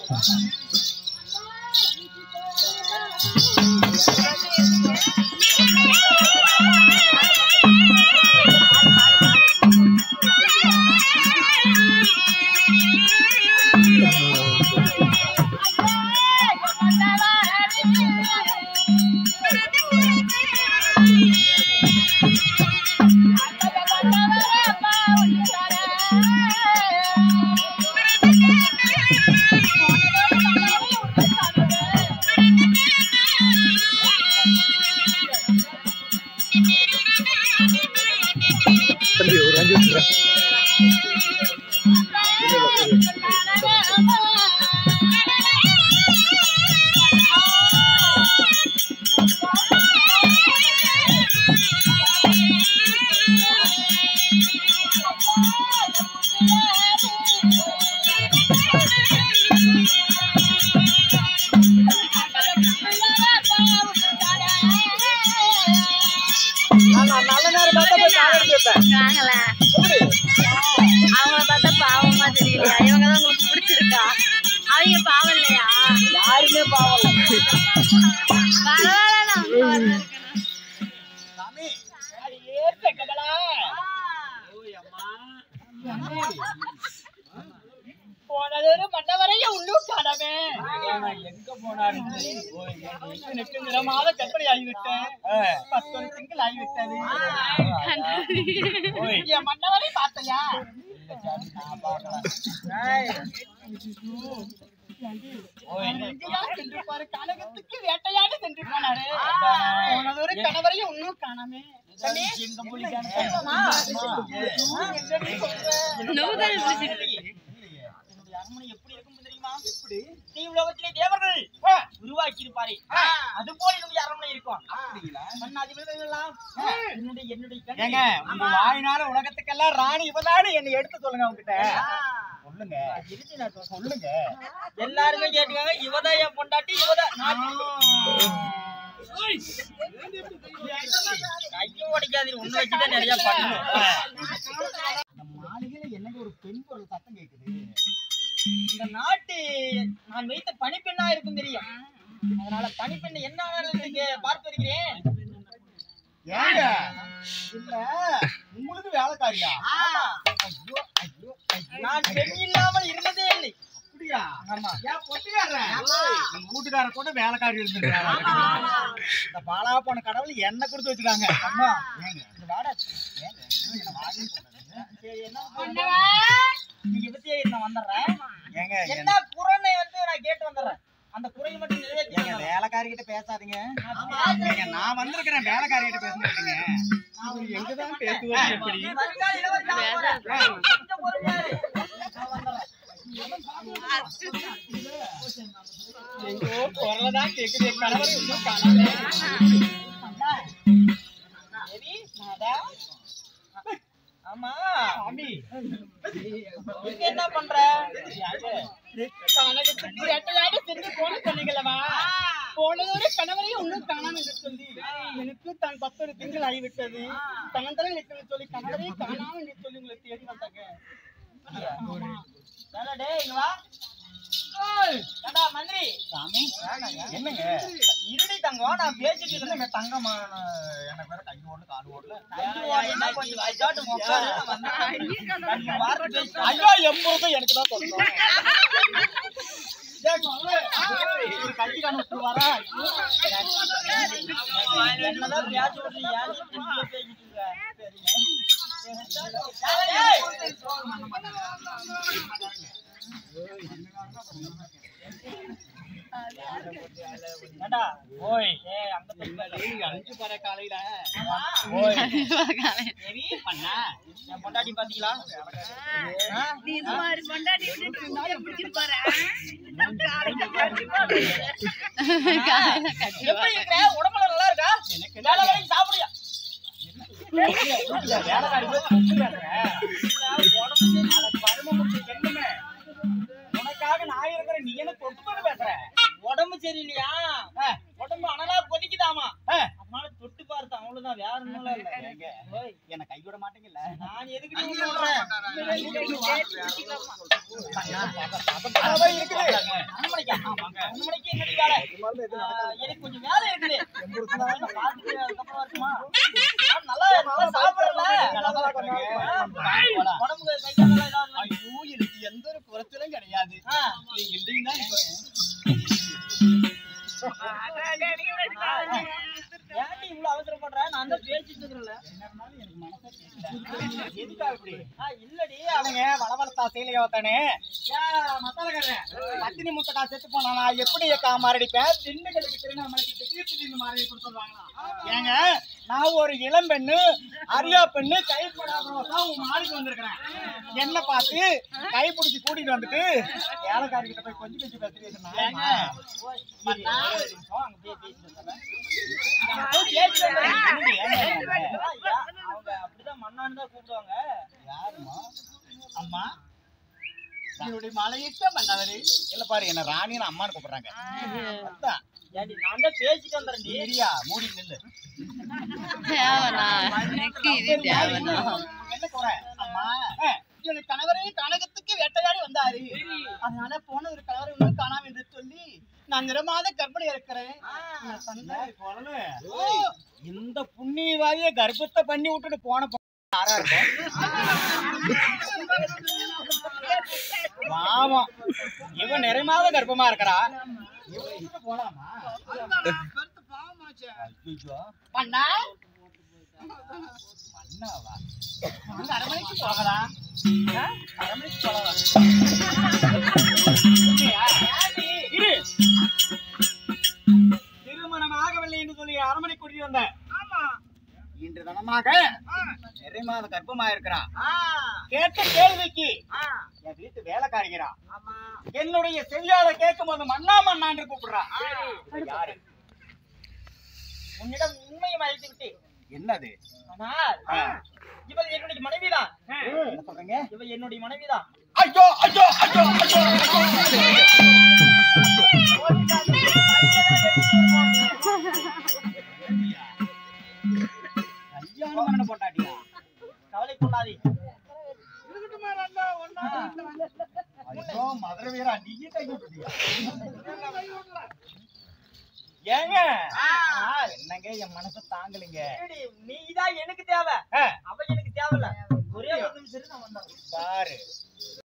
தம்பி ஒரு அஞ்சு நிமிஷம் நல்ல நேரம் பார்த்தா போய் கால் எடுத்து வைப்பேன் வாங்கல அவங்கள பார்த்தா பாவமா தெரியலையா இவங்க தான் உங்களுக்கு பிடிச்சிருக்கா அவங்க பாவம் இல்லையா யாருமே பாவம் பரவாயில்ல நான் உங்க வரல இருக்கணும் சாமி அது ஏத்த கமலா போனதொரு மன்னவரையும் உள்ளூர் காணமே எங்க போனாரு நிற்கிற கற்பனை ஆகிவிட்டேன் பத்தொரு திங்கள் ஆகிவிட்டது என் மன்னவரை பார்த்தையா இங்கதான் சென்று பாரு கனகத்துக்கு வேட்டையாடி சென்று போனாரு போனதொரு கணவரையும் இன்னும் காணாமே நூதன பிடிச்சிருக்கு என்னுடைய அரண்மனை எப்படி இருக்கும் தெரியுமா எப்படி தீ உலகத்திலே தேவர்கள் உருவாக்கி இருப்பாரே அது போல என்னுடைய அரண்மனை இருக்கும் மன்னாதிபதிகளெல்லாம் என்னுடைய என்னுடைய கண்ணு- ஏங்க உங்க வாயினால உலகத்துக்கெல்லாம் ராணி இவதானு என்னை எடுத்து சொல்லுங்க அவங்கிட்ட சொல்லுங்க இறுதி நான் சொல்றேன். சொல்லுங்க எல்லாருமே கேட்டுக்காங்க இவதான் என் பொண்டாட்டி இவதான் கையும் உடைக்காது ஒண்ணு வச்சுதான் நிறைய பண்ணணும் நம்ம மாளிகையில என்னங்க ஒரு பெண் குரல் சத்தம் கேக்குது இந்த நாட்டு நான் வைத்த பணிப்பெண்ணா இருக்கும் தெரியும் அதனால பணிப்பெண் என்ன ஆனாலும் பார்த்து வருகிறேன் ஏங்க இல்ல உங்களுக்கு வேலைக்காரியா ஆமா. ஐயோ ஐயோ ஐயோ நான் பெண் இல்லாமல் இருந்ததே இல்லை அப்படியா ஆமா ஏன் பொட்டுக்காரன் உங்க வீட்டுக்காரன் கூட வேலைக்காரி இருந்துருக்காங்க இந்த பாலா போன கடவுள் என்ன கொடுத்து வச்சுக்காங்க அம்மா ஏங்க இந்த வாடா ஏங்க இன்னும் என்ன வாடின்னு சொல்றாங்க சரி என்ன பண்ற? நீங்க பத்தி நான் வந்துடுறேன் ஏங்க என்ன குறைன்னு வந்து நான் கேட்டு வந்துடுறேன் அந்த குறையை மட்டும் ஏங்க நிறைவேற்றி வேலைக்காரி கிட்ட பேசாதீங்க ஏங்க நான் வந்திருக்கிறேன் வேலைக்காரி கிட்ட பேசுறீங்க எங்கதான் பேசுவாங்க எப்படி கொஞ்சம் பொறுமையா இரு. நான் வந்துடுறேன். எங்கோ குரலதான் கேக்குது என் கணவர் இன்னும் காணாம அண்ணா. சரி, நாதா. ஆமா சாமி நீங்க என்ன பண்ற கனகத்துக்கு வேட்டையாடி சென்று போன சொன்னீங்களவா போனதோட கணவரையும் ஒன்றும் காணாம என்று சொல்லி எனக்கு தான் பத்தொரு திங்கள் ஆகிவிட்டது தனந்தரம் நிற்கணும் சொல்லி கணவரையும் காணாம என்று சொல்லி உங்களை தேடி வந்தாங்க ஏடா டேய், இங்க வா. ஓய், ஏடா மந்திரி சாமி என்னங்க இருடி தங்கம் நான் பேசிட்டு இருந்தேன் என்னங்க தங்கம்மா நான் எனக்கு வேற கை ஓடல கால் ஓடல என்ன கொஞ்சம் வாய்ச்சாட்டு மொக்காரு, நான் வந்தேன். நீங்க வார்த்தை பேசி- ஐயோ எம்போது எனக்கு தான் சொந்தம் ஏன் சொல்லு? ஒரு கை காண விட்டு வரா என்னதான் பேச்சு விடுறீங்க? ஏன் இப்படி பேசிட்டு இருக்க? ஏண்டா, ஓய் ஏய், அங்க போய் பாரு. அழிச்சு பாரு காலையில ஆமா. ஓய் சரி, பண்ணா. என் பொண்டாட்டி பாத்தீங்களா? ஆ? நீ சுமார் பொண்டாட்டி விட்டுட்டு இருந்தா பிடிச்சிட்டு போற எப்படி இருக்கிற? உடம்புல நல்லா இருக்கா? வேலை வேலைக்கு சாப்பிடுறியா? வேலைக்காரி போய் கூப்பிட்டு பேசுறேன். உடம்பு சரி. அட கரும முடிச்ச பெண்ணுமே. உனக்காக நான் இருக்கிறேன் நீ என்ன தொட்டு தொட்டு பேசுற உடம்பு சரியில்லையா உடம்பு அனலா கொதிக்குதாமா ஆ. அதனால தொட்டு பார்த்தான் அவ்வளவுதான் வேற ஒண்ணும் இல்ல ஏங்க, ஓய், என்ன கைவிட மாட்டீங்கல்ல நான் எதுக்கு நீ சொல்றேன் அதான் இருக்குது அண்ணமணிக்கா? அண்ணமணிக்கு என்னடி வேலை? ஆ, எனக்கு கொஞ்சம் வேலை இருக்குது. நான் பார்த்துட்டு அதுக்கப்புறம் வரட்டுமா? ஆ, நல்லா நல்லா சாப்பிடுறல? போடா. உடம்புக்கு கை கால் எல்லாம் இதாகுது. ஐயோ எனக்கு எந்த ஒரு குறைச்சலும் கிடையாது ஆ, நீங்க இல்லைன்னா ஏன்டி இவ்வளவு அவசரப்படுற? நான் தான் பேசிட்டு இருக்கிறேன்ல. எதுக்கா இப்படி ஆ, இல்லடி அவனுங்க வளவளத்தா சேலையோ தானே ஏன் மசாலக்காரன் பத்தினி முத்தக்கா செத்து போனா நான் எப்படி ஏக்கா மாரடிப்பேன் திண்டுக்கலுக்கு திருவண்ணாமலைக்கு திடீர் திடீர்னு மாரடி கொடுத்துருவாங்களா ஏங்க நான் ஒரு இளம் பெண்ணு அரியா பெண்ணு கை போடாதான் உங்க மாடிக்கு வந்திருக்கிறேன் என்ன பார்த்து கை பிடிச்சி கூட்டிட்டு வந்துட்டு ஏலக்காரி கிட்ட போய் கொஞ்சம் கொஞ்சம் பேசுறீங்க ஏங்க, ஓய், பண்ணா, அங்க போய் பேசிட்டு வந்துடுறேன். அங்க போய் பேசிட்டு வந்துடுறேன். என்னடி, ஏங்க, ஏங்க? ஆ, யா, அவங்க அப்படிதான் மண்ணான்னு தான் கூப்பிடுவாங்க யாரும்மா? அம்மா என்னுடைய மலையிட்ட மன்னவரு இல்ல பாரு என்ன ராணின்னு அம்மான்னு கூப்பிடுறாங்க அதான் ஏன்டி நான் தான் பேசிட்டு வந்துடுறேன்டி சரியா மூடி நில்லு தேவனா எனக்கு இது தேவனா என்ன குறை அம்மா இவனு கணவரே கனகத்துக்கு வேட்டையாடி வந்தாரு அதனால போன ஒரு கணவரை இன்னும் காணாம என்று சொல்லி நான் நிறமாத கர்ப்பிணி இருக்கிறேன் நான் சொன்னேன். ஏய், குழலு. இந்த புண்ணியவாதிய கர்ப்பத்தை பண்ணி விட்டுட்டு போன பொ- யாரா இருக்கும் பாவம் இவன் நிறைமாத கர்ப்பமா இருக்கறா இவன் விட்டுட்டு போலாமா ஐயோ பண்ணா மன்னாவா நாங்க அரமனைக்கு போகலாம் ஆ? அரமனைக்கு போகலாம் இல்லையா? இரு. திருமணம் ஆகவில்லை என்று சொல்லி அரமனை கூட்டிட்டு வந்தேன் இன்று தனமாக நிறைமாத கர்ப்பமா இருக்கிறா கேட்ட கேள்விக்கு என் வீட்டு வேலைக்காரிகிறா என்னுடைய செவியால கேட்கும் போது மன்னா மன்னா என்று கூப்பிடுறா யாரு உன்னிடம் உண்மையை மறைத்து விட்டேன் என்னது ஆனால் ஆ. இவள் என்னுடைய மனைவிதான் என்ன சொல்றீங்க இவள் என்னுடைய மனைவிதான் ஐயோ ஐயோ ஐயோ ஐயோ கல்யாணம் பண்ண போட்டாட்டியா கவலை கொள்ளாதே ஐயோ மதுரை வீரா நீயே கை விட்டுட்டியா ஏங்க என்னங்க என் மனசு தாங்கலைங்க இருடி, நீதான் எனக்கு தேவை ஆ, அவ எனக்கு தேவையில்ல ஒரே ஒரு நிமிஷம் இரு, நான் வந்துடுறேன் பாரு